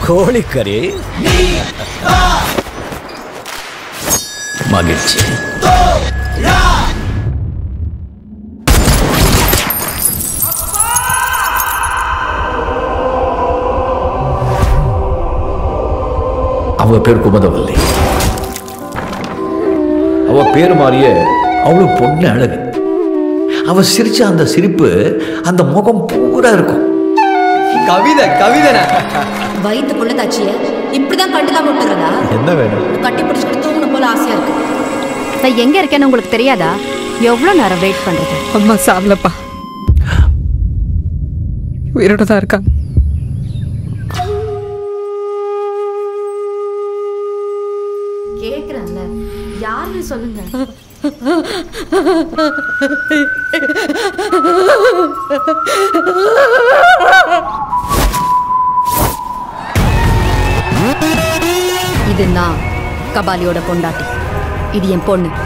கோழிக்கறி மகிழ்ச்சி அவ பேர் குமதவல்லி அவ பேர் மாதிரியே அவளும் பொண்ணு அழகு அவ சிரிச்ச அந்த சிரிப்பு அந்த முகம் பூரா இருக்கும் கவிதை கவிதை வயிற்றுக்குள்ள தச்சிய இப்படிதான் கண்டுக்காம விட்டுறதா என்ன வேணும் கட்டி பிடிச்சிட்டு தூங்கணும் போல ஆசையா இருக்கு நான் எங்க இருக்கேன்னு உங்களுக்கு தெரியாதா எவ்வளவு நேரம் வெயிட் பண்றது அம்மா சாவலப்பா உயிரோட தான் இருக்காங்க கேக்குறேன்ல யாருன்னு சொல்லுங்க இது நான் கபாலியோட பொண்டாட்டி இது என் பொண்ணு